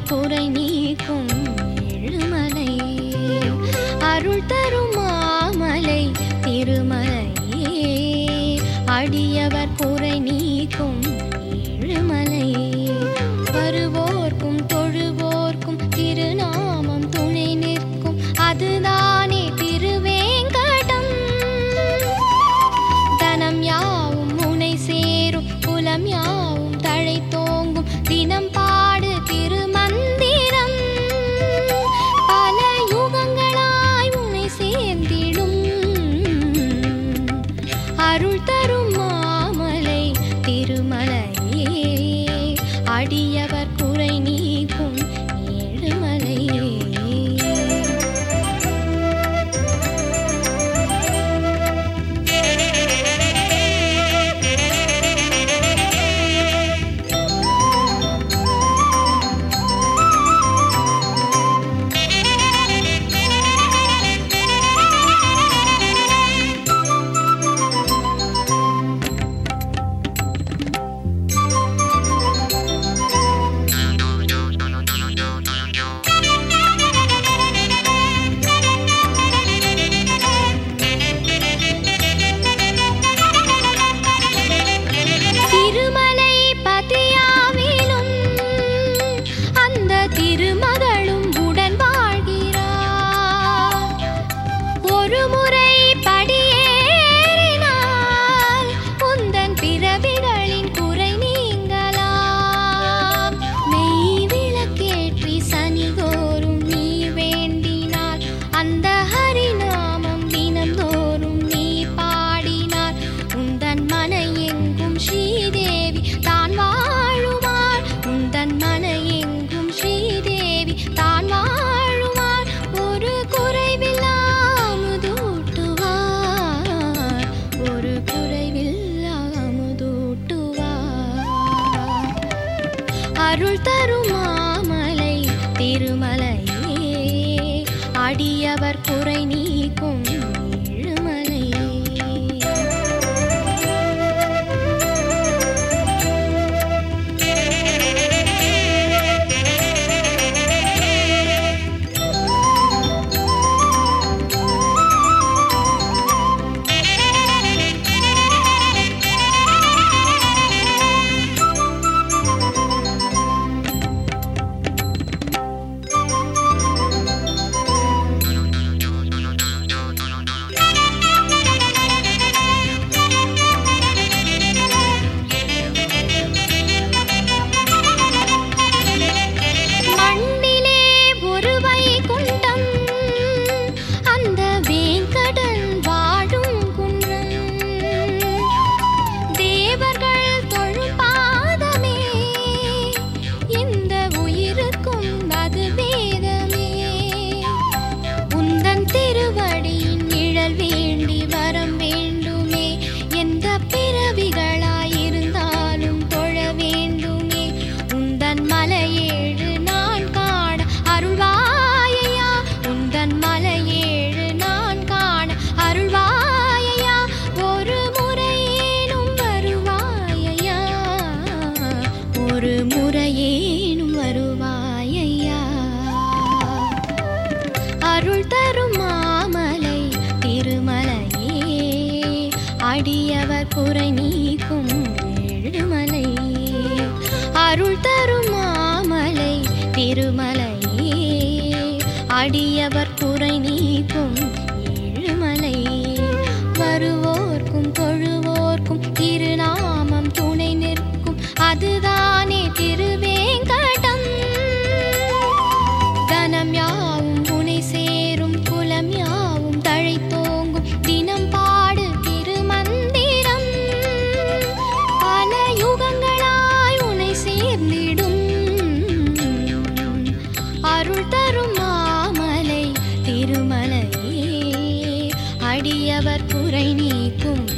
குறை நீக்கும் ஏழுமலை அருள் தரும் மாமலை திருமலையே அடியவர் குறை நீக்கும் ஏழுமலை வருவோர்க்கும் தொழுவோர்க்கும் திருநாமம் துணை நிற்கும் அதுதானே திருவேங்கடம் தனம் யாவும் முனை சேரும் குலம் யாவும் தழை தோங்கும் தினம் பாடு திருமந்திரம் பல யுகங்களாய் உனை சேர்ந்திடும் அருள் தரும் மாமலை திருமலையே அடியவர் குறை நீக்கும் ஏழுமலையே திருமலை பதியாவிலும் அந்த திருமகளும் உடன் வாழ்கிறார் ஒரு முறை படியேறினால் உந்தன் பிறவிகளின் குறை நீங்கலாம் மெய் விளக்கேற்றி சனிதோறும் நீ வேண்டினார் அந்த ஹரிநாமம் தினம்தோறும் நீ பாடினார் உந்தன் மன எங்கும் ஸ்ரீதேவி தான் வாழுவார் உந்தன் மன எங்கும் ஸ்ரீதேவி தான் வாழுவார் ஒரு குறைவில்லாமுதூட்டுவார் ஒரு குறைவில்லாமுதூட்டுவார் அருள் தரும் மாமலை திருமலையே அடியவர் குறை நீக்கும் ஏழுமலையே மண்ணிலே ஒரு வைகுண்டம் அந்த வேங்கடன் வாழும் குன்றம் தேவர்கள் தொழும் பாதமே இந்த உயிருக்கும் அது வேதமே உந்தன் திருவடியின் நிழல் வேண்டி வரம் வேண்டுமே எந்த பிறவிகளாயிருந்தாலும் தொழ வேண்டுமே உந்தன் மலையேழு நான் காண அருள்வாயையா உந்தன் மலையேழு நான் காண அருள்வாயையா ஒரு முறையேனும் வருவாயையா ஒரு முறையேனும் வருவாயையா அருள் தரும் மாமலை திருமலையே அடியவர் குறை நீக்கும் ஏழுமலை அருள் தரும் மாமலை திருமலையே அடியவர் குறை நீக்கும் ஏழுமலை வருவோர்க்கும் தொழுவோர்க்கும் திருநாமம் துணை நிற்கும் அதுதானே திருவேங்கடம் தனம் யாவும் புனை சேரும் குலம் யாவும் தழை தோங்கும் தினம் பாடு திருமந்திரம் பல யுகங்களாய் உனை சேர்ந்திடும் அருள் தரும் மாமலை திருமலையே அடியவர் குறை நீக்கும்